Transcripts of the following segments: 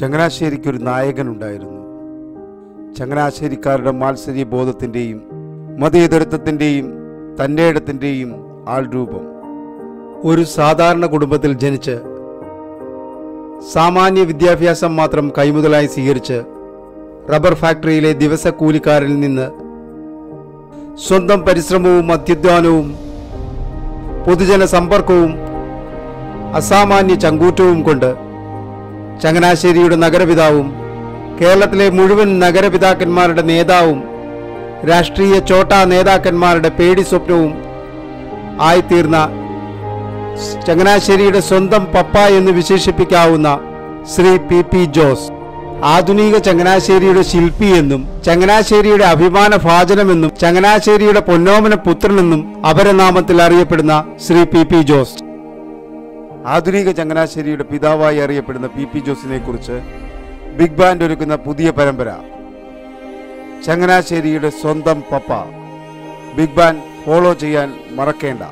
ചങ്ങനാശ്ശേരിക്ക് ഒരു നായകനുണ്ടായിരുന്നു ചങ്ങനാശ്ശേരിക്കാരുടെ മാത്സര്യ ബോധത്തിൻ്റെയും മതേതരത്വത്തിൻ്റെയും തൻ്റെ ഇടത്തിൻ്റെയും ആൾരൂപം ഒരു സാധാരണ കുടുംബത്തിൽ ജനിച്ച് സാമാന്യ വിദ്യാഭ്യാസം മാത്രം കൈമുതലായി സ്വീകരിച്ച് റബ്ബർ ഫാക്ടറിയിലെ ദിവസക്കൂലിക്കാരിൽ നിന്ന് സ്വന്തം പരിശ്രമവും അത്യുദ്ധാനവും പൊതുജന സമ്പർക്കവും അസാമാന്യ ചങ്കൂറ്റവും കൊണ്ട് ചങ്ങനാശ്ശേരിയുടെ നഗരപിതാവും കേരളത്തിലെ മുഴുവൻ നഗരപിതാക്കന്മാരുടെ നേതാവും രാഷ്ട്രീയ ചോട്ടാ നേതാക്കന്മാരുടെ പേടി സ്വപ്നവും ആയിത്തീർന്ന ചങ്ങനാശ്ശേരിയുടെ സ്വന്തം പപ്പ എന്ന് വിശേഷിപ്പിക്കാവുന്ന ശ്രീ പി പി ജോസ് ആധുനിക ചങ്ങനാശ്ശേരിയുടെ ശില്പി എന്നും ചങ്ങനാശ്ശേരിയുടെ അഭിമാന ഭാജനമെന്നും ചങ്ങനാശ്ശേരിയുടെ പൊന്നോമന പുത്രനെന്നും അപരനാമത്തിൽ അറിയപ്പെടുന്ന ശ്രീ പി പി ജോസ് ആധുനിക ചങ്ങനാശ്ശേരിയുടെ പിതാവായി അറിയപ്പെടുന്ന പി പി ജോസിനെ കുറിച്ച് ബിഗ് ബാൻഡ് ഒരുക്കുന്ന പുതിയ പരമ്പര ചങ്ങനാശ്ശേരിയുടെ സ്വന്തം പപ്പ ബിഗ് ബാൻ ഫോളോ ചെയ്യാൻ മറക്കേണ്ട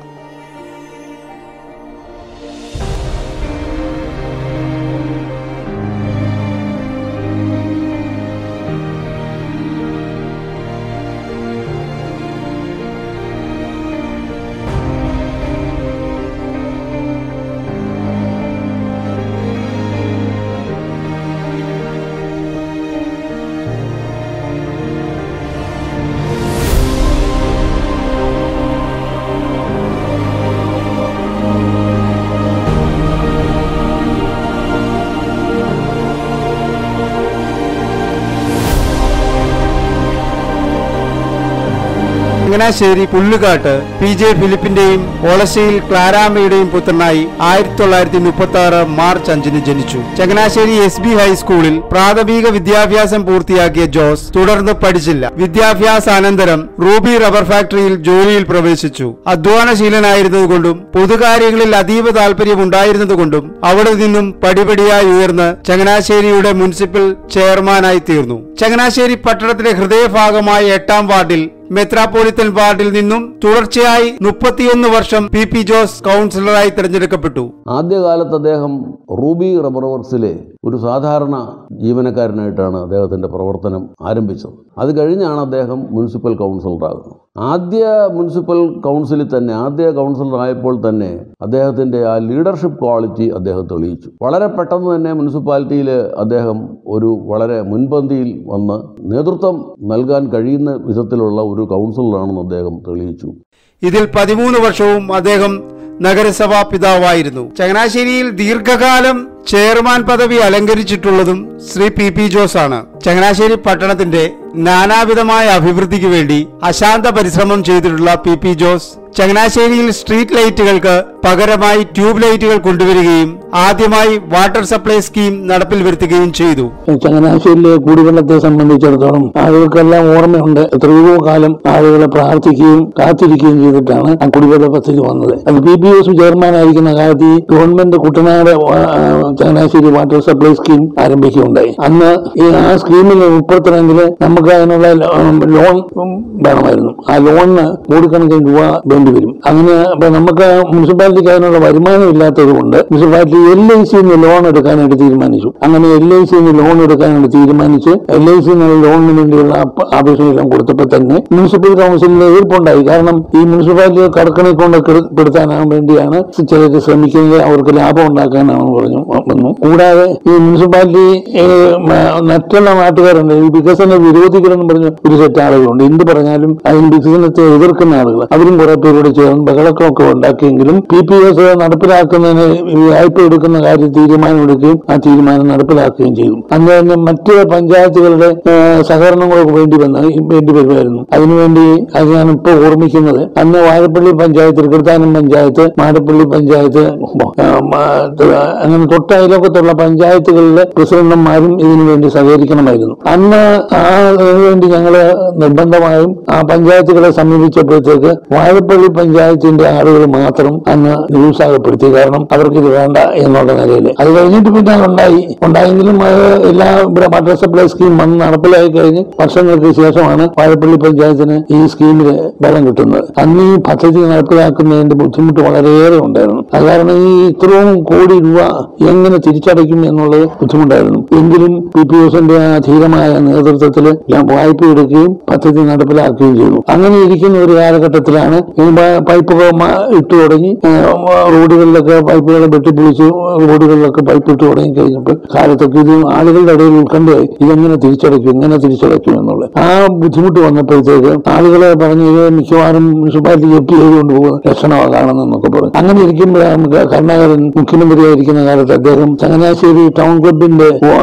ചങ്ങനാശ്ശേരി പുല്ലുകാട്ട് പി ജെ ഫിലിപ്പിന്റെയും ഓളശ്ശേരിയിൽ ക്ലാരാമയുടെയും പുത്രനായി ആയിരത്തി തൊള്ളായിരത്തി മുപ്പത്തി ആറ് മാർച്ച് അഞ്ചിന് ജനിച്ചു ചങ്ങനാശ്ശേരി എസ് ബി ഹൈസ്കൂളിൽ പ്രാഥമിക വിദ്യാഭ്യാസം പൂർത്തിയാക്കിയ ജോസ് തുടർന്ന് പഠിച്ചില്ല വിദ്യാഭ്യാസാനന്തരം റൂബി റബ്ബർ ഫാക്ടറിയിൽ ജോലിയിൽ പ്രവേശിച്ചു അധ്വാനശീലനായിരുന്നതുകൊണ്ടും പൊതുകാര്യങ്ങളിൽ അതീവ താല്പര്യമുണ്ടായിരുന്നതുകൊണ്ടും അവിടെ നിന്നും പടിപടിയായി ഉയർന്ന് ചങ്ങനാശ്ശേരിയുടെ മുനിസിപ്പൽ ചെയർമാനായി തീർന്നു ചങ്ങനാശ്ശേരി പട്ടണത്തിലെ ഹൃദയഭാഗമായ എട്ടാം വാർഡിൽ മെത്രാപ്പോളിത്തൻ വാർഡിൽ നിന്നും തുടർച്ചയായി മുപ്പത്തിയൊന്ന് വർഷം പി പി ജോസ് കൗൺസിലറായി തിരഞ്ഞെടുക്കപ്പെട്ടു ആദ്യകാലത്ത് അദ്ദേഹം റൂബി റബ്ബർ വർക്സിലെ ഒരു സാധാരണ ജീവനക്കാരനായിട്ടാണ് അദ്ദേഹത്തിൻ്റെ പ്രവർത്തനം ആരംഭിച്ചത് അത് കഴിഞ്ഞാണ് അദ്ദേഹം മുനിസിപ്പൽ കൗൺസിലറാകുന്നത് ആദ്യ മുനിസിപ്പൽ കൗൺസിലിൽ തന്നെ ആദ്യ കൗൺസിലർ ആയപ്പോൾ തന്നെ അദ്ദേഹത്തിൻ്റെ ആ ലീഡർഷിപ്പ് ക്വാളിറ്റി അദ്ദേഹം തെളിയിച്ചു വളരെ പെട്ടെന്ന് തന്നെ മുനിസിപ്പാലിറ്റിയിൽ അദ്ദേഹം ഒരു വളരെ മുൻപന്തിയിൽ വന്ന് നേതൃത്വം നൽകാൻ കഴിയുന്ന വിധത്തിലുള്ള ഒരു കൗൺസിലറാണെന്ന് അദ്ദേഹം തെളിയിച്ചു ഇതിൽ പതിമൂന്ന് വർഷവും അദ്ദേഹം നഗരസഭാ പിതാവായിരുന്നു ചങ്ങനാശ്ശേരിയിൽ ദീർഘകാലം ചെയർമാൻ പദവി അലങ്കരിച്ചിട്ടുള്ളതും ശ്രീ പി പി ജോസ് ആണ് ചങ്ങനാശ്ശേരി പട്ടണത്തിന്റെ നാനാവിധമായ അഭിവൃദ്ധിക്ക് വേണ്ടി അശാന്ത പരിശ്രമം ചെയ്തിട്ടുള്ള പി പി ജോസ് ചങ്ങനാശ്ശേരിയിൽ സ്ട്രീറ്റ് ലൈറ്റുകൾക്ക് പകരമായി ട്യൂബ് ലൈറ്റുകൾ കൊണ്ടുവരികയും ആദ്യമായി വാട്ടർ സപ്ലൈ സ്കീം നടപ്പിൽ വരുത്തുകയും ചെയ്തു ചങ്ങനാശ്ശേരിയിലെ കുടിവെള്ളത്തെ സംബന്ധിച്ചിടത്തോളം ആളുകൾക്കെല്ലാം ഓർമ്മയുണ്ട് എത്രയോ കാലം ആളുകളെ പ്രാർത്ഥിക്കുകയും കാത്തിരിക്കുകയും ചെയ്തിട്ടാണ് ആ കുടിവെള്ള പദ്ധതി വന്നത് അത് പി പി എസ് ചെയർമാൻ ആയിരിക്കുന്ന കാലത്ത് ഈ ഗവൺമെന്റ് കുട്ടനാട് ആ, ചങ്ങനാശ്ശേരി വാട്ടർ സപ്ലൈ സ്കീം ആരംഭിക്കുകയുണ്ടായി അന്ന് ഈ ആ സ്കീമിൽ ഉൾപ്പെടുത്തണമെങ്കിൽ നമുക്ക് അതിനുള്ള ലോൺ വേണമായിരുന്നു ആ ലോണിന് കോടിക്കണക്കിന് രൂപ വേണ്ടി വരും അങ്ങനെ അപ്പൊ നമുക്ക് മുനിസിപ്പാലിറ്റിക്ക് അതിനുള്ള വരുമാനം ഇല്ലാത്തത് കൊണ്ട് മുനിസിപ്പാലിറ്റി എൽ ഐ സിന്ന് ലോൺ എടുക്കാനായിട്ട് തീരുമാനിച്ചു അങ്ങനെ എൽ ഐ സിന്ന് ലോൺ എടുക്കാനായിട്ട് തീരുമാനിച്ച് എൽ ഐ സി ലോണിന് വേണ്ടിയുള്ള അപ്പ- അപേക്ഷയെല്ലാം കൊടുത്തപ്പോൾ തന്നെ മുനിസിപ്പൽ കൗൺസിലിന് എതിർപ്പുണ്ടായി കാരണം ഈ മുനിസിപ്പാലിറ്റിയെ കടക്കണി കൊണ്ട് കെടു- പെടുത്താനാണ് വേണ്ടിയാണ് ചിലർ ശ്രമിക്കുന്നത് അവർക്ക് ലാഭം ഉണ്ടാക്കാനാണെന്ന് പറഞ്ഞു വന്നു കൂടാതെ ഈ മുനിസിപ്പാലിറ്റി ഏ, മ- മറ്റുള്ള നാട്ടുകാരുണ്ട് ഈ വികസന വിരോധികളെന്ന് പറഞ്ഞ ഒരു സെറ്റ് ആളുകളുണ്ട് എന്ത് പറഞ്ഞാലും അതിന് വികസനത്തെ എതിർക്കുന്ന ആളുകൾ അവരും കുറെ പേരോട് ചേർന്ന് ബഹളക്കമൊക്കെ ഉണ്ടാക്കിയെങ്കിലും പി പി എസ് നടപ്പിലാക്കുന്നതിന് ഈ വായ്പ എടുക്കുന്ന കാര്യം തീരുമാനമെടുക്കുകയും ആ തീരുമാനം നടപ്പിലാക്കുകയും ചെയ്തു അന്ന് തന്നെ മറ്റ് പഞ്ചായത്തുകളുടെ ഏ, സഹകരണങ്ങളൊക്കെ വേണ്ടി വന്ന വേണ്ടി വരുമായിരുന്നു അതിനുവേണ്ടി അത് ഞാൻ ഇപ്പോൾ ഓർമ്മിക്കുന്നത് അന്ന് വാഴപ്പള്ളി പഞ്ചായത്ത് തൃക്കൃത്താനം പഞ്ചായത്ത് മാടപ്പള്ളി പഞ്ചായത്ത് ആ, മ- അങ്ങനെ തൊട്ട അയലോക്കത്തുള്ള പഞ്ചായത്തുകളിലെ പ്രസിഡന്റുമാരും ഇതിനു വേണ്ടി സഹകരിക്കണമായിരുന്നു വേണമായിരുന്നു അന്ന് ആ വേണ്ടി ഞങ്ങള് നിർബന്ധമായും ആ പഞ്ചായത്തുകളെ സമീപിച്ചപ്പോഴത്തേക്ക് വാഴപ്പള്ളി പഞ്ചായത്തിന്റെ ആളുകൾ മാത്രം അന്ന് നിരുത്സാഹപ്പെടുത്തി കാരണം അവർക്ക് ഇത് വേണ്ട എന്നുള്ള നിലയിൽ അത് കഴിഞ്ഞിട്ട് പിന്നെ ഉണ്ടായി ഉണ്ടായെങ്കിലും അത് എല്ലാ ഇവിടെ വാട്ടർ സപ്ലൈ സ്കീം വന്ന് നടപ്പിലായി കഴിഞ്ഞ് വർഷങ്ങൾക്ക് ശേഷമാണ് വാഴപ്പള്ളി പഞ്ചായത്തിന് ഈ സ്കീമിൽ വെള്ളം കിട്ടുന്നത് അന്ന് ഈ പദ്ധതി നടപ്പിലാക്കുന്നതിന്റെ ബുദ്ധിമുട്ട് വളരെയേറെ ഉണ്ടായിരുന്നു അത് കാരണം ഈ ഇത്രയും കോടി രൂപ എങ്ങനെ തിരിച്ചടയ്ക്കും എന്നുള്ളത് ബുദ്ധിമുട്ടായിരുന്നു എങ്കിലും പി പി എസിന്റെ ആ ധീരമായ നേതൃത്വത്തിൽ ഞാൻ വായ്പ എടുക്കുകയും പദ്ധതി നടപ്പിലാക്കുകയും ചെയ്തു അങ്ങനെ ഇരിക്കുന്ന ഒരു കാലഘട്ടത്തിലാണ് ഈ പ- പൈപ്പ് മ- ഇട്ടു തുടങ്ങി ഏ, റോഡുകളിലൊക്കെ പൈപ്പുകൾ വെട്ടിപ്പൊളിച്ച് റോഡുകളിലൊക്കെ പൈപ്പ് ഇട്ട് തുടങ്ങി കഴിഞ്ഞപ്പോൾ കാലത്തൊക്കെ ഇത് ആളുകളുടെ ഇടയിൽ ഉത്കണ്ഠയായി ഇതെങ്ങനെ തിരിച്ചടയ്ക്കും എങ്ങനെ തിരിച്ചടയ്ക്കും എന്നുള്ളത് ആ ബുദ്ധിമുട്ട് വന്നപ്പോഴത്തേക്ക് ആളുകളെ പറഞ്ഞു ഇത് മിക്കവാറും മുനിസിപ്പാലിറ്റി ജപ്തി ചെയ്തുകൊണ്ട് പോകുന്ന ലക്ഷണമാണ് കാണുന്നതെന്നൊക്കെ പറഞ്ഞു അങ്ങനെ ഇരിക്കുമ്പോഴാണ് നമുക്ക് കരുണാകരൻ മുഖ്യമന്ത്രിയായിരിക്കുന്ന കാലത്ത് അദ്ദേഹം ചങ്ങനാശ്ശേരി ടൗൺ ക്ലബിന്റെ ആ,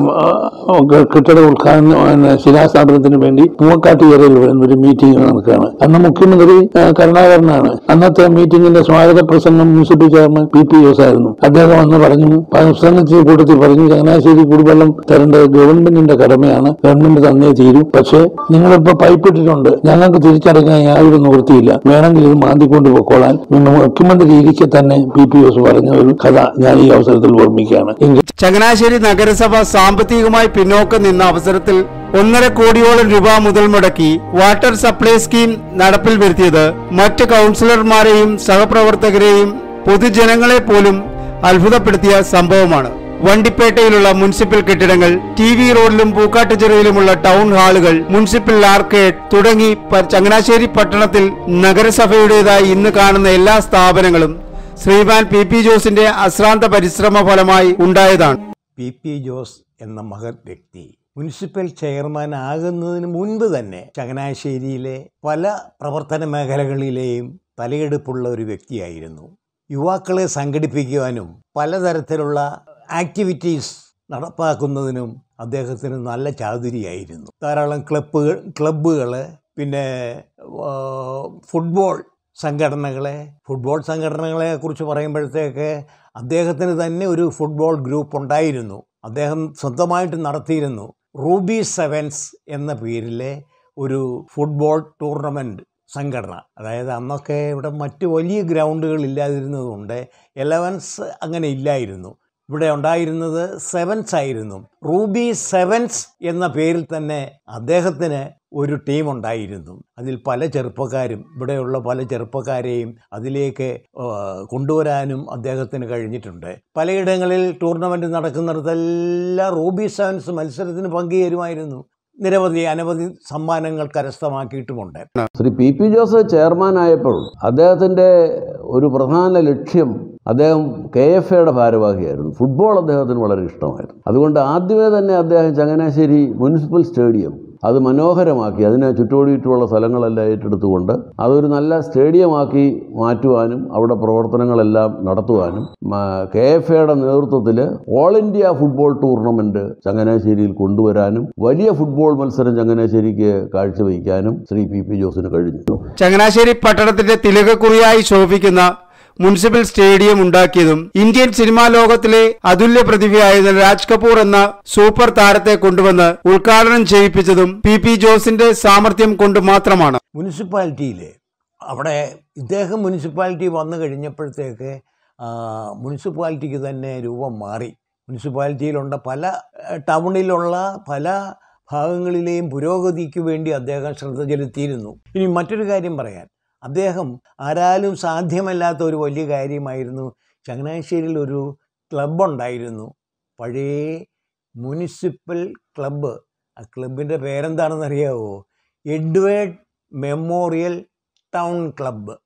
ആ, കെട്ടിട ഉദ്ഘാടനം ആ, ശിലാസ്ഥാപനത്തിന് വേണ്ടി പൂവക്കാട്ടുകരയിൽ ഒരു മീറ്റിംഗ് നടക്കുകയാണ് അന്ന് മുഖ്യമന്ത്രി ആ, കരുണാകരനാണ് അന്നത്തെ മീറ്റിംഗിന്റെ സ്വാഗത പ്രസംഗം municipal chairman P P Jose ആയിരുന്നു അദ്ദേഹം അന്ന് പറഞ്ഞു പ്രസംഗത്തിൽ കൂട്ടത്തിൽ പറഞ്ഞു ചങ്ങനാശ്ശേരി കുടിവെള്ളം തരേണ്ടത് ഗവൺമെന്റിന്റെ കടമയാണ് ഗവൺമെന്റ് തന്നേ തീരൂ പക്ഷേ നിങ്ങളിപ്പോ പൈപ്പ് ഇട്ടിട്ടുണ്ട് ഞങ്ങൾക്ക് തിരിച്ചടയ്ക്കാൻ യാതൊരു നിവൃത്തിയില്ല വേണമെങ്കിൽ ഇത് മാന്തിക്കൊണ്ട് പൊക്കോളാൻ ഇന്ന് മുഖ്യമന്ത്രി ഇരിക്കെ തന്നെ പി പി ജോസ് പറഞ്ഞ ഒരു കഥ ഞാൻ ഈ അവസരത്തിൽ ഓർമ്മിക്കുകയാണ് എങ്കിൽ ചങ്ങനാശ്ശേരി നഗരസഭ സാമ്പത്തികമായി പിന്നോക്കം നിന്ന അവസരത്തിൽ ഒന്നര കോടിയോളം രൂപ മുതൽ മുടക്കി വാട്ടർ സപ്ലൈ സ്കീം നടപ്പിൽ വരുത്തിയത് മറ്റ് കൗൺസിലർമാരെയും സഹപ്രവർത്തകരെയും പൊതുജനങ്ങളെ പോലും അത്ഭുതപ്പെടുത്തിയ സംഭവമാണ് വണ്ടിപ്പേട്ടയിലുള്ള മുനിസിപ്പൽ കെട്ടിടങ്ങൾ ടി വി റോഡിലും പൂക്കാട്ടുചെറുവിലുമുള്ള ടൗൺ ഹാളുകൾ മുനിസിപ്പൽ ആർക്കേഡ് തുടങ്ങി പ- ചങ്ങനാശ്ശേരി പട്ടണത്തിൽ നഗരസഭയുടേതായി ഇന്ന് കാണുന്ന എല്ലാ സ്ഥാപനങ്ങളും ശ്രീമാൻ പി പി ജോസിന്റെ അശ്രാന്ത പരിശ്രമ ഫലമായി ഉണ്ടായതാണ് പി പി ജോസ് എന്ന മഹത് വ്യക്തി മുനിസിപ്പൽ ചെയർമാൻ ആകുന്നതിന് മുൻപ് തന്നെ ചങ്ങനാശ്ശേരിയിലെ പല പ്രവർത്തന മേഖലകളിലെയും തലയെടുപ്പുള്ള ഒരു വ്യക്തിയായിരുന്നു യുവാക്കളെ സംഘടിപ്പിക്കുവാനും പലതരത്തിലുള്ള ആക്ടിവിറ്റീസ് നടപ്പാക്കുന്നതിനും അദ്ദേഹത്തിന് നല്ല ചാതുരിയായിരുന്നു ധാരാളം ക്ലബ്ബുകൾ ക്ലബ്ബുകൾ പിന്നെ ആ, ഫുട്ബോൾ സംഘടനകളെ ഫുട്ബോൾ സംഘടനകളെ കുറിച്ച് പറയുമ്പോഴത്തേക്ക് അദ്ദേഹത്തിന് തന്നെ ഒരു ഫുട്ബോൾ ഗ്രൂപ്പ് ഉണ്ടായിരുന്നു അദ്ദേഹം സ്വന്തമായിട്ട് നടത്തിയിരുന്നു റൂബി സെവൻസ് എന്ന പേരിലെ ഒരു ഫുട്ബോൾ ടൂർണമെൻറ്റ് സംഘടന അതായത് അന്നൊക്കെ ഇവിടെ മറ്റ് വലിയ ഗ്രൗണ്ടുകൾ ഇല്ലാതിരുന്നതുകൊണ്ട് എലവൻസ് അങ്ങനെ ഇല്ലായിരുന്നു ഇവിടെ ഉണ്ടായിരുന്നത് സെവൻസ് ആയിരുന്നു റൂബി സെവൻസ് എന്ന പേരിൽ തന്നെ അദ്ദേഹത്തിന് ഒരു ടീം ഉണ്ടായിരുന്നു അതിൽ പല ചെറുപ്പക്കാരും ഇവിടെയുള്ള പല ചെറുപ്പക്കാരെയും അതിലേക്ക് ആ, കൊണ്ടുവരാനും അദ്ദേഹത്തിന് കഴിഞ്ഞിട്ടുണ്ട് പലയിടങ്ങളിൽ ടൂർണമെൻറ്റ് നടക്കുന്നിടത്തെല്ലാം റൂബി സെവൻസ് മത്സരത്തിന് പങ്കുചേരുമായിരുന്നു നിരവധി അനവധി സമ്മാനങ്ങൾ കരസ്ഥമാക്കിയിട്ടുമുണ്ട് ശ്രീ പി പി ജോസ് ചെയർമാനായപ്പോൾ അദ്ദേഹത്തിൻ്റെ ഒരു പ്രധാന ലക്ഷ്യം അദ്ദേഹം കെ എഫ് എയുടെ ഭാരവാഹിയായിരുന്നു ഫുട്ബോൾ അദ്ദേഹത്തിന് വളരെ ഇഷ്ടമായിരുന്നു അതുകൊണ്ട് ആദ്യമേ തന്നെ അദ്ദേഹം ചങ്ങനാശ്ശേരി മുനിസിപ്പൽ സ്റ്റേഡിയം അത് മനോഹരമാക്കി അതിനെ ചുറ്റോടിയിട്ടുള്ള സ്ഥലങ്ങളെല്ലാം ഏറ്റെടുത്തുകൊണ്ട് അതൊരു നല്ല സ്റ്റേഡിയമാക്കി മാറ്റുവാനും അവിടെ പ്രവർത്തനങ്ങളെല്ലാം നടത്തുവാനും കെ എഫ് എയുടെ നേതൃത്വത്തിൽ ഓൾ ഇന്ത്യ ഫുട്ബോൾ ടൂർണമെൻറ്റ് ചങ്ങനാശ്ശേരിയിൽ കൊണ്ടുവരാനും വലിയ ഫുട്ബോൾ മത്സരം ചങ്ങനാശ്ശേരിക്ക് കാഴ്ചവെക്കാനും ശ്രീ പി പി ജോസിന് കഴിഞ്ഞു ചങ്ങനാശ്ശേരി പട്ടണത്തിന്റെ തിലകക്കുറിയായി ശോഭിക്കുന്ന മുനിസിപ്പൽ സ്റ്റേഡിയം ഉണ്ടാക്കിയതും ഇന്ത്യൻ സിനിമാ ലോകത്തിലെ അതുല്യ പ്രതിഭയായ രാജ് കപൂർ എന്ന സൂപ്പർ താരത്തെ കൊണ്ടുവന്ന് ഉദ്ഘാടനം ചെയ്യിപ്പിച്ചതും പി പി ജോസിന്റെ സാമർഥ്യം കൊണ്ട് മാത്രമാണ് മുനിസിപ്പാലിറ്റിയിൽ അവിടെ ഇദ്ദേഹം മുനിസിപ്പാലിറ്റി വന്നു കഴിഞ്ഞപ്പോഴത്തേക്ക് ആ, മുനിസിപ്പാലിറ്റിക്ക് തന്നെ രൂപം മാറി മുനിസിപ്പാലിറ്റിയിലുള്ള പല ഏഹ്, ടൗണിലുള്ള പല ഭാഗങ്ങളിലെയും പുരോഗതിക്ക് വേണ്ടി അദ്ദേഹം ശ്രദ്ധ ചെലുത്തിയിരുന്നു ഇനി മറ്റൊരു കാര്യം പറയാൻ അദ്ദേഹം ആരാലും സാധ്യമല്ലാത്ത ഒരു വലിയ കാര്യമായിരുന്നു ചങ്ങനാശ്ശേരിയിൽ ഒരു ക്ലബ്ബുണ്ടായിരുന്നു പഴയ മുനിസിപ്പൽ ക്ലബ്ബ് ആ ക്ലബിൻ്റെ പേരെന്താണെന്ന് അറിയാവോ Edward memorial town club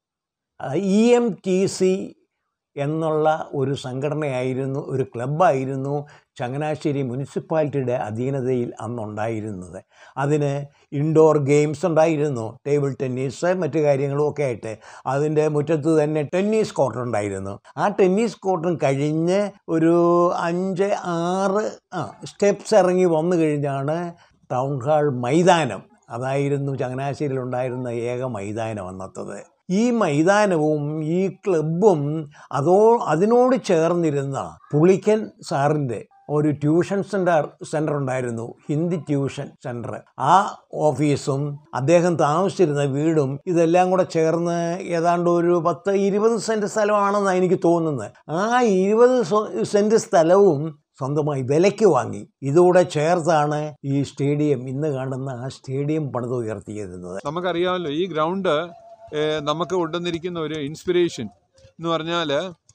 E M T C എന്നുള്ള ഒരു സംഘടനയായിരുന്നു ഒരു ക്ലബ്ബായിരുന്നു ചങ്ങനാശ്ശേരി മുനിസിപ്പാലിറ്റിയുടെ അധീനതയിൽ അന്നുണ്ടായിരുന്നത് അതിന് ഇൻഡോർ ഗെയിംസ് ഉണ്ടായിരുന്നു ടേബിൾ ടെന്നീസ് മറ്റു കാര്യങ്ങളും ഒക്കെ ആയിട്ട് അതിൻ്റെ മുറ്റത്ത് തന്നെ ടെന്നീസ് കോർട്ട് ഉണ്ടായിരുന്നു ആ ടെന്നീസ് കോർട്ടും കഴിഞ്ഞ് ഒരു അഞ്ച് ആറ് ആ സ്റ്റെപ്സ് ഇറങ്ങി വന്നു കഴിഞ്ഞാണ് ടൗൺ ഹാൾ മൈതാനം അതായിരുന്നു ചങ്ങനാശ്ശേരിയിൽ ഉണ്ടായിരുന്ന ഏക മൈതാനം അന്നത്തത് ഈ മൈതാനവും ഈ ക്ലബും അതോ അതിനോട് ചേർന്നിരുന്ന പുളിക്കൻ സാറിൻ്റെ ഒരു ട്യൂഷൻ സെൻറ്റർ സെൻറ്റർ ഉണ്ടായിരുന്നു ഹിന്ദി ട്യൂഷൻ സെൻറ്റർ ആ ഓഫീസും അദ്ദേഹം താമസിച്ചിരുന്ന വീടും ഇതെല്ലാം കൂടെ ചേർന്ന് ഏതാണ്ട് ഒരു പത്ത് ഇരുപത് സെൻറ്റ് സ്ഥലമാണെന്നാണ് എനിക്ക് തോന്നുന്നത് ആ ഇരുപത് സെൻറ്റ് സ്ഥലവും സ്വന്തമായി വിലയ്ക്ക് വാങ്ങി ഇതുകൂടെ ചേർത്താണ് ഈ സ്റ്റേഡിയം ഇന്ന് കാണുന്ന ആ സ്റ്റേഡിയം പണിതുയർത്തിയിരുന്നത് നമുക്കറിയാമല്ലോ ഈ ഗ്രൗണ്ട് ഏഹ്, നമുക്ക് കൊണ്ടുവന്നിരിക്കുന്ന ഒരു ഇൻസ്പിറേഷൻ എന്ന് പറഞ്ഞാൽ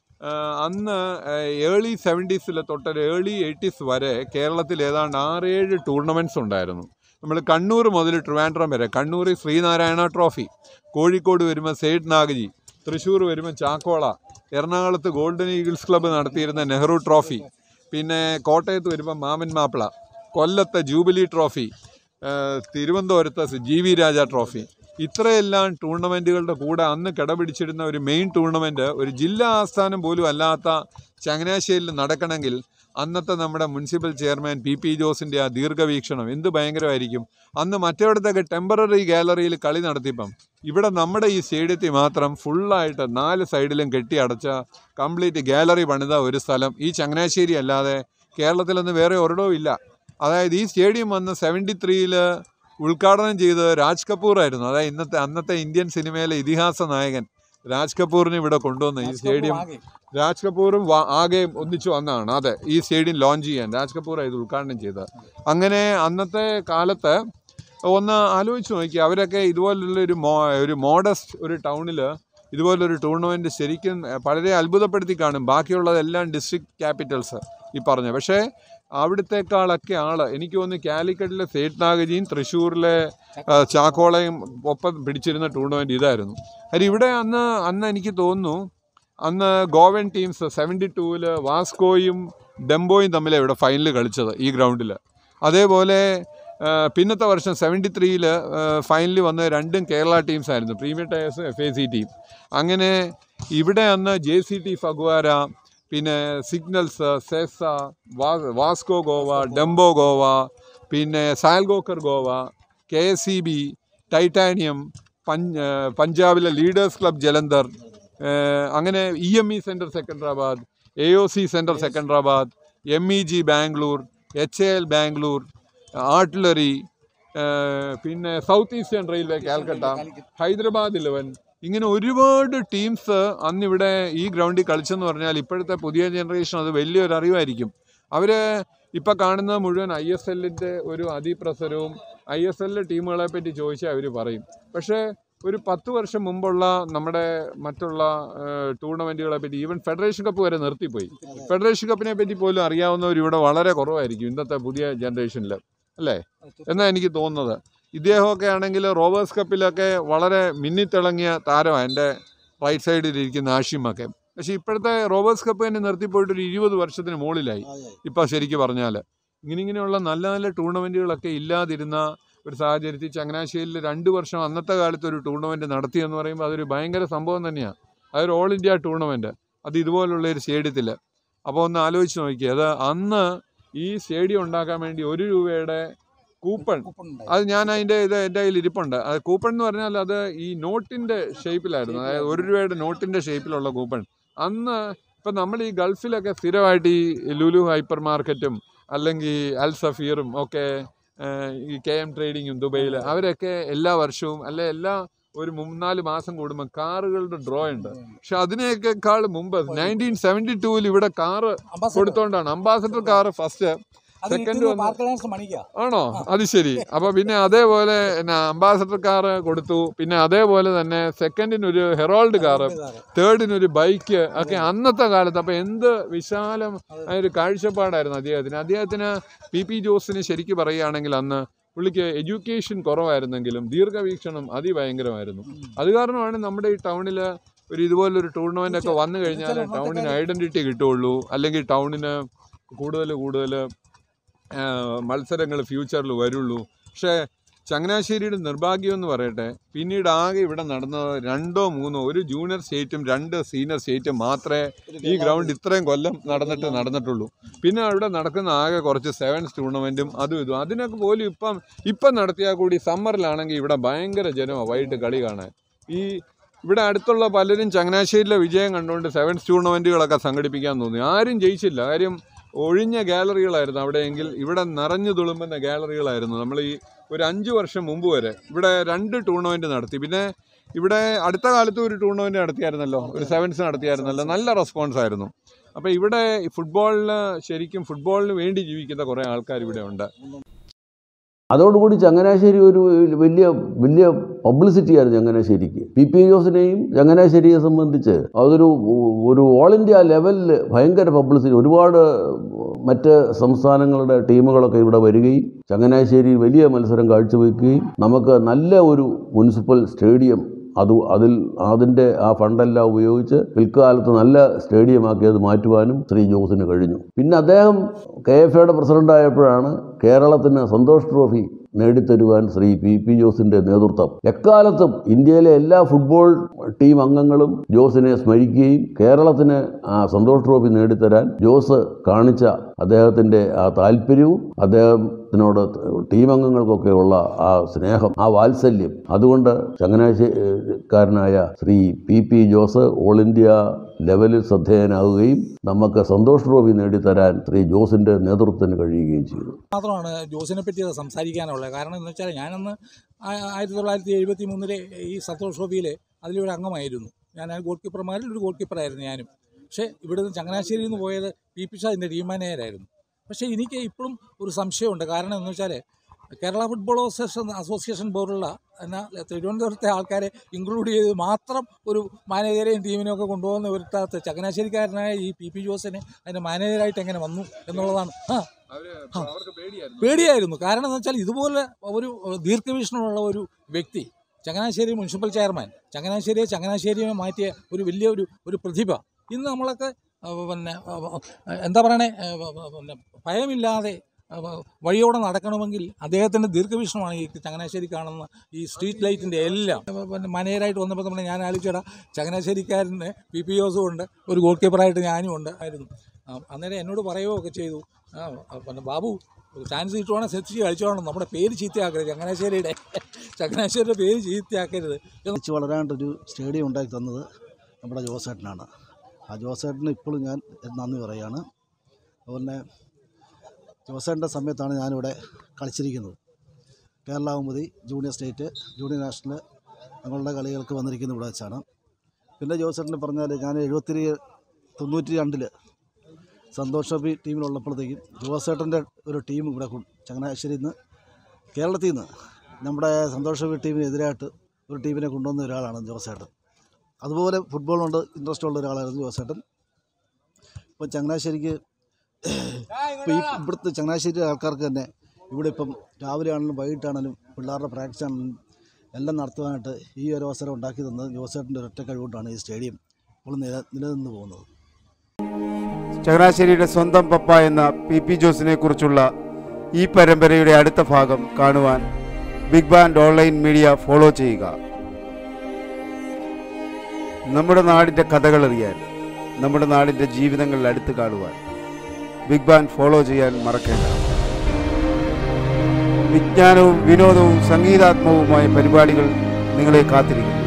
അന്ന് ഏർലി സെവൻറ്റീസിൽ തൊട്ട് ഏർലി എയ്റ്റീസ് വരെ കേരളത്തിൽ ഏതാണ്ട് ആറേഴ് ടൂർണമെൻറ്റ്സ് ഉണ്ടായിരുന്നു നമ്മൾ കണ്ണൂർ മുതൽ ട്രിവാൻഡ്രം വരെ കണ്ണൂർ ശ്രീനാരായണ ട്രോഫി കോഴിക്കോട് വരുമ്പോൾ സെയ്ഡ് നാഗജി തൃശ്ശൂർ വരുമ്പോൾ ചാക്കോള എറണാകുളത്ത് ഗോൾഡൻ ഈഗിൾസ് ക്ലബ്ബ് നടത്തിയിരുന്ന നെഹ്റു ട്രോഫി പിന്നെ കോട്ടയത്ത് വരുമ്പോൾ മാമൻ മാപ്പിള കൊല്ലത്തെ ജൂബിലി ട്രോഫി ഏഹ് തിരുവനന്തപുരത്ത് ജി വി രാജ ട്രോഫി ഇത്രയെല്ലാം ടൂർണമെൻറ്റുകളുടെ കൂടെ അന്ന് കിടപിടിച്ചിരുന്ന ഒരു മെയിൻ ടൂർണമെൻറ്റ് ഒരു ജില്ലാ ആസ്ഥാനം പോലും അല്ലാത്ത ചങ്ങനാശ്ശേരിയിൽ നടക്കണമെങ്കിൽ അന്നത്തെ നമ്മുടെ മുനിസിപ്പൽ ചെയർമാൻ പി പി ജോസിൻ്റെ ആ ദീർഘവീക്ഷണം എന്ത് ഭയങ്കരമായിരിക്കും അന്ന് മറ്റേടത്തൊക്കെ ടെമ്പററി ഗാലറിയിൽ കളി നടത്തിയപ്പം ഇവിടെ നമ്മുടെ ഈ സ്റ്റേഡിയത്തിൽ മാത്രം ഫുള്ളായിട്ട് നാല് സൈഡിലും കെട്ടി അടച്ച കംപ്ലീറ്റ് ഗാലറി പണിത ഒരു സ്ഥലം ഈ ചങ്ങനാശ്ശേരി അല്ലാതെ കേരളത്തിലൊന്നും വേറെ ഒരിടവും ഇല്ല അതായത് ഈ സ്റ്റേഡിയം വന്ന് സെവൻറ്റി ത്രീയിൽ ഉദ്ഘാടനം ചെയ്തത് രാജ് കപൂർ ആയിരുന്നു അതായത് ഇന്നത്തെ അന്നത്തെ ഇന്ത്യൻ സിനിമയിലെ ഇതിഹാസ നായകൻ രാജ് കപൂറിനെ ഇവിടെ കൊണ്ടുവന്ന് ഈ സ്റ്റേഡിയം രാജ് കപൂറും വാ- ആകെയും ഒന്നിച്ചു വന്നതാണ് അതെ ഈ സ്റ്റേഡിയം ലോഞ്ച് ചെയ്യാൻ രാജ് കപൂർ ഇത് ഉദ്ഘാടനം ചെയ്തത് അങ്ങനെ അന്നത്തെ കാലത്ത് ഒന്ന് ആലോചിച്ച് നോക്കി അവരൊക്കെ ഇതുപോലുള്ള ഒരു മോ ഒരു മോഡസ്റ്റ് ഒരു ടൗണിൽ ഇതുപോലൊരു ടൂർണമെൻറ്റ് ശരിക്കും എഹ്, വളരെ അത്ഭുതപ്പെടുത്തി കാണും ബാക്കിയുള്ളതെല്ലാം ഡിസ്ട്രിക്ട് ക്യാപിറ്റൽസ് ഈ പറഞ്ഞ പക്ഷേ അവിടുത്തേക്കാളൊക്കെ ആള് എനിക്ക് തോന്നുന്നു കാലിക്കറ്റിലെ സേറ്റ് നാഗജിയും തൃശ്ശൂരിലെ ആ, ചാക്കോളയും ഒപ്പം പിടിച്ചിരുന്ന ടൂർണമെൻറ്റ് ഇതായിരുന്നു കാര്യം ഇവിടെ അന്ന് അന്ന് എനിക്ക് തോന്നുന്നു അന്ന് ഗോവൻ ടീംസ് സെവൻറ്റി ടൂവിൽ വാസ്കോയും ഡെംബോയും തമ്മിലാണ് ഇവിടെ ഫൈനൽ കളിച്ചത് ഈ ഗ്രൗണ്ടിൽ അതേപോലെ ആ, പിന്നത്തെ വർഷം സെവൻറ്റി ത്രീയിൽ ഫൈനലിൽ വന്ന രണ്ടും കേരള ടീംസ് ആയിരുന്നു Premier Tyres F A C team അങ്ങനെ ഇവിടെ അന്ന് ജെ സി ടി ഫഗ്വാര പിന്നെ സിഗ്നൽസ് സെസ വാ വാസ്കോ ഗോവ ഡെംബോ ഗോവ പിന്നെ Salgaocar Goa K S C B Titanium പഞ്ച് ആ, പഞ്ചാബിലെ ലീഡേഴ്സ് ക്ലബ് ജലന്ധർ ആ, അങ്ങനെ E M E centre Secunderabad A O C centre Secunderabad M E G Bangalore H A L Bangalore artillery പിന്നെ South Eastern Railway Calcutta Hyderabad eleven ഇങ്ങനെ ഒരുപാട് ടീംസ് അന്നിവിടെ ഈ ഗ്രൗണ്ടിൽ കളിച്ചെന്ന് പറഞ്ഞാൽ ഇപ്പോഴത്തെ പുതിയ ജനറേഷൻ അത് വലിയൊരു അറിവായിരിക്കും അവർ ഇപ്പം കാണുന്നത് മുഴുവൻ ഐ എസ് എല്ലിൻ്റെ ഒരു അതിപ്രസരവും ഐ എസ് എല്ലിലെ ടീമുകളെ പറ്റി ചോദിച്ചാൽ അവർ പറയും പക്ഷേ ഒരു പത്ത് വർഷം മുമ്പുള്ള നമ്മുടെ മറ്റുള്ള ടൂർണമെൻറ്റുകളെ പറ്റി ഈവൻ ഫെഡറേഷൻ കപ്പ് വരെ നിർത്തിപ്പോയി ഫെഡറേഷൻ കപ്പിനെ പറ്റി പോലും അറിയാവുന്നവർ ഇവിടെ വളരെ കുറവായിരിക്കും ഇന്നത്തെ പുതിയ ജനറേഷനിൽ അല്ലേ എന്നാണ് എനിക്ക് തോന്നുന്നത് ഇദ്ദേഹമൊക്കെ ആണെങ്കിൽ റോവേഴ്സ് കപ്പിലൊക്കെ വളരെ മിന്നിത്തിളങ്ങിയ താരമാണ് എൻ്റെ റൈറ്റ് സൈഡിൽ ഇരിക്കുന്ന ആഷിമൊക്കെ പക്ഷേ ഇപ്പോഴത്തെ റോവേഴ്സ് കപ്പ് തന്നെ നിർത്തിപ്പോയിട്ട് ഒരു ഇരുപത് വർഷത്തിന് മുകളിലായി ഇപ്പം ശരിക്കും പറഞ്ഞാൽ ഇങ്ങനെ ഇങ്ങനെയുള്ള നല്ല നല്ല ടൂർണമെൻറ്റുകളൊക്കെ ഇല്ലാതിരുന്ന ഒരു സാഹചര്യത്തിൽ ചങ്ങനാശ്ശേരിയിൽ രണ്ട് വർഷം അന്നത്തെ കാലത്ത് ഒരു ടൂർണമെൻറ്റ് നടത്തിയെന്ന് പറയുമ്പോൾ അതൊരു ഭയങ്കര സംഭവം തന്നെയാണ് അതൊരു ഓൾ ഇന്ത്യ ടൂർണമെൻറ്റ് അത് ഇതുപോലുള്ള ഒരു സ്റ്റേഡിയത്തിൽ അപ്പോൾ ഒന്ന് ആലോചിച്ച് നോക്കിയേ അത് അന്ന് ഈ സ്റ്റേഡിയം ഉണ്ടാക്കാൻ വേണ്ടി ഒരു രൂപയുടെ കൂപ്പൺ അത് ഞാൻ അതിൻ്റെ ഇത് എൻ്റെ കയ്യിൽ ഇരിപ്പുണ്ട് അത് കൂപ്പൺ എന്ന് പറഞ്ഞാൽ അത് ഈ നോട്ടിൻ്റെ ഷേപ്പിലായിരുന്നു അതായത് ഒരു രൂപയുടെ നോട്ടിൻ്റെ ഷേപ്പിലുള്ള കൂപ്പൺ അന്ന് ഇപ്പം നമ്മൾ ഈ ഗൾഫിലൊക്കെ സ്ഥിരമായിട്ട് ഈ ലുലു ഹൈപ്പർ മാർക്കറ്റും അല്ലെങ്കിൽ അൽ സഫീറും ഒക്കെ ഏഹ്, ഈ കെ എം ട്രേഡിങ്ങും ദുബൈയിൽ അവരൊക്കെ എല്ലാ വർഷവും അല്ലെ എല്ലാ ഒരു മൂന്നാല് മാസം കൂടുമ്പോൾ കാറുകളുടെ ഡ്രോ ഉണ്ട് പക്ഷെ അതിനേക്കാൾ മുമ്പ് നയൻറ്റീൻ സെവൻറ്റി ടൂവിൽ ഇവിടെ കാറ് കൊടുത്തോണ്ടാണ് അംബാസഡർ കാറ് ഫസ്റ്റ് സെക്കൻഡ് വന്ന് ആണോ അത് ശരി അപ്പൊ പിന്നെ അതേപോലെ പിന്നെ അംബാസഡർ കാറ് കൊടുത്തു പിന്നെ അതേപോലെ തന്നെ സെക്കൻഡിന് ഒരു ഹെറോൾഡ് കാറ് തേർഡിന് ഒരു ബൈക്ക് ഒക്കെ അന്നത്തെ കാലത്ത് അപ്പൊ എന്ത് വിശാലം ആയ ഒരു കാഴ്ചപ്പാടായിരുന്നു അദ്ദേഹത്തിന് അദ്ദേഹത്തിന് പി പി ജോസിന് ശരിക്കും പറയുകയാണെങ്കിൽ അന്ന് പുള്ളിക്ക് എഡ്യൂക്കേഷൻ കുറവായിരുന്നെങ്കിലും ദീർഘവീക്ഷണം അതിഭയങ്കരമായിരുന്നു അത് കാരണമാണ് നമ്മുടെ ഈ ടൗണിൽ ഒരു ഇതുപോലൊരു ടൂർണമെൻ്റ് ഒക്കെ വന്നു കഴിഞ്ഞാൽ ടൗണിന് ഐഡൻറ്റിറ്റി കിട്ടുള്ളൂ അല്ലെങ്കിൽ ടൗണിന് കൂടുതൽ കൂടുതൽ മത്സരങ്ങൾ ഫ്യൂച്ചറിൽ വരുള്ളൂ പക്ഷേ ചങ്ങനാശ്ശേരിയുടെ നിർഭാഗ്യം എന്ന് പറയട്ടെ പിന്നീട് ആകെ ഇവിടെ നടന്നത് രണ്ടോ മൂന്നോ ഒരു ജൂനിയർ സ്റ്റേറ്റും രണ്ട് സീനിയർ സ്റ്റേറ്റും മാത്രമേ ഈ ഗ്രൗണ്ട് ഇത്രയും കൊല്ലം നടന്നിട്ട് നടന്നിട്ടുള്ളൂ പിന്നെ അവിടെ നടക്കുന്ന ആകെ കുറച്ച് സെവൻസ് ടൂർണമെൻറ്റും അതും ഇതും അതിനൊക്കെ പോലും ഇപ്പം ഇപ്പം നടത്തിയാൽ കൂടി സമ്മറിലാണെങ്കിൽ ഇവിടെ ഭയങ്കര ജനമാണ് വൈകിട്ട് കളി കാണാൻ ഈ ഇവിടെ അടുത്തുള്ള പലരും ചങ്ങനാശ്ശേരിയിലെ വിജയം കണ്ടുകൊണ്ട് സെവൻസ് ടൂർണമെൻറ്റുകളൊക്കെ സംഘടിപ്പിക്കാൻ തോന്നി ആരും ജയിച്ചില്ല കാര്യം ഒഴിഞ്ഞ ഗാലറികളായിരുന്നു അവിടെയെങ്കിൽ ഇവിടെ നിറഞ്ഞു തുളുമ്പുന്ന ഗാലറികളായിരുന്നു നമ്മൾ ഈ ഒരു അഞ്ച് വർഷം മുമ്പ് വരെ ഇവിടെ രണ്ട് ടൂർണമെൻറ്റ് നടത്തി പിന്നെ ഇവിടെ അടുത്ത കാലത്ത് ഒരു ടൂർണമെൻറ്റ് നടത്തിയായിരുന്നല്ലോ ഒരു സെവൻസ് നടത്തിയായിരുന്നല്ലോ നല്ല റെസ്പോൺസ് ആയിരുന്നു അപ്പോൾ ഇവിടെ ഈ ഫുട്ബോളിന് ശരിക്കും ഫുട്ബോളിന് വേണ്ടി ജീവിക്കുന്ന കുറേ ആൾക്കാർ ഇവിടെ ഉണ്ട് അതോടുകൂടി ചങ്ങനാശ്ശേരി ഒരു വലിയ വലിയ പബ്ലിസിറ്റി ആയിരുന്നു ചങ്ങനാശ്ശേരിക്ക് പി പി ജോസിനെയും ചങ്ങനാശ്ശേരിയെ സംബന്ധിച്ച് അതൊരു ഒരു ഓൾ ഇന്ത്യ ലെവലിൽ ഭയങ്കര പബ്ലിസിറ്റി ഒരുപാട് മറ്റ് സംസ്ഥാനങ്ങളുടെ ടീമുകളൊക്കെ ഇവിടെ വരികയും ചങ്ങനാശ്ശേരി വലിയ മത്സരം കാഴ്ചവെക്കുകയും നമുക്ക് നല്ല ഒരു മുനിസിപ്പൽ സ്റ്റേഡിയം അത് അതിൽ അതിൻ്റെ ആ ഫണ്ടെല്ലാം ഉപയോഗിച്ച് പിൽക്കാലത്ത് നല്ല സ്റ്റേഡിയമാക്കി അത് മാറ്റുവാനും ശ്രീ ജോസിന് കഴിഞ്ഞു പിന്നെ അദ്ദേഹം കെ എഫ് എയുടെ പ്രസിഡൻ്റായപ്പോഴാണ് കേരളത്തിന് സന്തോഷ് ട്രോഫി നേടിത്തരുവാൻ ശ്രീ പി പി ജോസിൻ്റെ നേതൃത്വം എക്കാലത്തും ഇന്ത്യയിലെ എല്ലാ ഫുട്ബോൾ ടീം അംഗങ്ങളും ജോസിനെ സ്മരിക്കുകയും കേരളത്തിന് ആ സന്തോഷ് ട്രോഫി നേടിത്തരാൻ ജോസ് കാണിച്ച അദ്ദേഹത്തിൻ്റെ ആ താല്പര്യവും അദ്ദേഹത്തിനോട് ടീം അംഗങ്ങൾക്കൊക്കെയുള്ള ആ സ്നേഹം ആ വാത്സല്യം അതുകൊണ്ട് ചങ്ങനാശ്ശേരിക്കാരനായ Shri P P Jose all India ലെവലിൽ ശ്രദ്ധേയനാവുകയും നമുക്ക് സന്തോഷ് ട്രോഫി നേടിത്തരാൻ ശ്രീ ജോസിൻ്റെ നേതൃത്വത്തിന് കഴിയുകയും ചെയ്തു മാത്രമാണ് ജോസിനെ പറ്റി അത് സംസാരിക്കാനുള്ളത് കാരണം എന്ന് വെച്ചാൽ ഞാനന്ന് ആ- ആയിരത്തി തൊള്ളായിരത്തി എഴുപത്തി മൂന്നിലെ ഈ സന്തോഷ് ട്രോഫിയിൽ അതിലൊരു അംഗമായിരുന്നു ഞാൻ ആ ഗോൾ കീപ്പർമാരിൽ ഒരു ഗോൾ കീപ്പറായിരുന്നു ഞാനും പക്ഷേ ഇവിടുന്ന് ചങ്ങനാശ്ശേരിയിൽ നിന്ന് പോയത് പി പി ഷാ എൻ്റെ ടീം മാനേജരായിരുന്നു പക്ഷേ എനിക്ക് ഇപ്പോഴും ഒരു സംശയമുണ്ട് കാരണം എന്ന് വെച്ചാൽ കേരള ഫുട്ബോൾ അസോസിയേഷൻ അസോസിയേഷൻ പോലുള്ള എന്നാ തിരുവനന്തപുരത്തെ ആൾക്കാരെ ഇൻക്ലൂഡ് ചെയ്ത് മാത്രം ഒരു മാനേജരെയും ടീമിനെയും ഒക്കെ കൊണ്ടുപോകുന്ന ഒരുത്താത്ത ചങ്ങനാശ്ശേരിക്കാരനായ ഈ പി പി ജോസിനെ അതിൻ്റെ മാനേജറായിട്ട് എങ്ങനെ വന്നു എന്നുള്ളതാണ് ആ പേടിയായിരുന്നു കാരണം എന്ന് വെച്ചാൽ ഇതുപോലെ ഒരു ദീർഘവീക്ഷണമുള്ള ഒരു വ്യക്തി ചങ്ങനാശ്ശേരി മുനിസിപ്പൽ ചെയർമാൻ ചങ്ങനാശ്ശേരിയെ ചങ്ങനാശ്ശേരിയെ മാറ്റിയ ഒരു വലിയ ഒരു ഒരു പ്രതിഭ ഇന്ന് നമ്മളൊക്കെ ആ, പിന്നെ ആ, ആ, എന്താ പറയണേ ആ, ആ, പിന്നെ ഭയമില്ലാതെ ആ, വഴിയോടെ നടക്കണമെങ്കിൽ അദ്ദേഹത്തിൻ്റെ ദീർഘവീക്ഷണമാണ് ഈ ചങ്ങനാശ്ശേരി കാണുന്ന ഈ സ്ട്രീറ്റ് ലൈറ്റിൻ്റെ എല്ലാം ആ, പിന്നെ മാനേജറായിട്ട് വന്നപ്പോൾ നമ്മൾ ഞാൻ ആലോചിച്ചടാ ചങ്ങനാശ്ശേരിക്കാരന് പി പി ഒസും ഉണ്ട് ഒരു ഗോൾ കീപ്പറായിട്ട് ഞാനും ഉണ്ട് ആയിരുന്നു ആ, അന്നേരം എന്നോട് പറയുകയൊക്കെ ചെയ്തു ആ ആ, പിന്നെ ബാബു ഒരു ചാൻസ് കിട്ടുവാണെങ്കിൽ ശ്രദ്ധിച്ച് കളിച്ചോണം നമ്മുടെ പേര് ചീത്തയാക്കരുത് ചങ്ങനാശ്ശേരിയുടെ ചങ്ങനാശ്ശേരിയുടെ പേര് ചീത്തയാക്കരുത് എന്ന് വെച്ച് വളരാണ്ടൊരു സ്റ്റേഡിയം ഉണ്ടാക്കി തന്നത് നമ്മുടെ ജോസേട്ടനാണ് ആ ജോസേട്ടന് ഇപ്പോഴും ഞാൻ നന്ദി പറയുകയാണ് അതുപോലെ തന്നെ ജോസേട്ടൻ്റെ സമയത്താണ് ഞാനിവിടെ കളിച്ചിരിക്കുന്നത് Kerala Kaumudi junior state junior national ഞങ്ങളുടെ കളികൾക്ക് വന്നിരിക്കുന്നത് ഇവിടെ വെച്ചാണ് പിന്നെ ജോസേട്ടനെ പറഞ്ഞാൽ ഞാൻ എഴുപത്തി തൊണ്ണൂറ്റി രണ്ടിൽ സന്തോഷ് ട്രോഫി ടീമിലുള്ളപ്പോഴത്തേക്കും ജോസേട്ടൻ്റെ ഒരു ടീം ഇവിടെ കൊ- ചങ്ങനാശ്ശേരിയിൽ നിന്ന് കേരളത്തിൽ നിന്ന് നമ്മുടെ സന്തോഷ് ട്രോഫി ടീമിനെതിരായിട്ട് ഒരു ടീമിനെ കൊണ്ടുവന്ന ഒരാളാണ് ജോസേട്ടൻ അതുപോലെ ഫുട്ബോൾ കൊണ്ട് ഇൻട്രസ്റ്റ് ഉള്ള ഒരാളായിരുന്നു ജോസേട്ടൻ ഇപ്പം ചങ്ങനാശ്ശേരിക്ക് ഇപ്പോൾ ഈ ഇവിടുത്തെ ചങ്ങനാശ്ശേരി ആൾക്കാർക്ക് തന്നെ ഇവിടെ ഇപ്പം രാവിലെ ആണെങ്കിലും വൈകിട്ടാണെങ്കിലും പിള്ളേരുടെ പ്രാക്ടീസ് ആണെങ്കിലും എല്ലാം നടത്തുവാനായിട്ട് ഈ ഒരു അവസരം ഉണ്ടാക്കി തന്നത് ജോസേട്ടൻ്റെ ഒരൊറ്റ കഴിവുകൊണ്ടാണ് ഈ സ്റ്റേഡിയം ഇപ്പോൾ നില നിലനിന്ന് പോകുന്നത് ചങ്ങനാശ്ശേരിയുടെ സ്വന്തം പപ്പ എന്ന പി പി ജോസിനെ കുറിച്ചുള്ള ഈ പരമ്പരയുടെ അടുത്ത ഭാഗം കാണുവാൻ Big Band online media follow ചെയ്യുക നമ്മുടെ നാടിൻ്റെ കഥകൾ അറിയാൻ നമ്മുടെ നാടിൻ്റെ ജീവിതങ്ങൾ അടുത്ത് കാണുവാൻ ബിഗ് ബാൻഡ് ഫോളോ ചെയ്യാൻ മറക്കേണ്ട വിജ്ഞാനവും വിനോദവും സംഗീതാത്മകവുമായ പരിപാടികൾ നിങ്ങളെ കാത്തിരിക്കുന്നു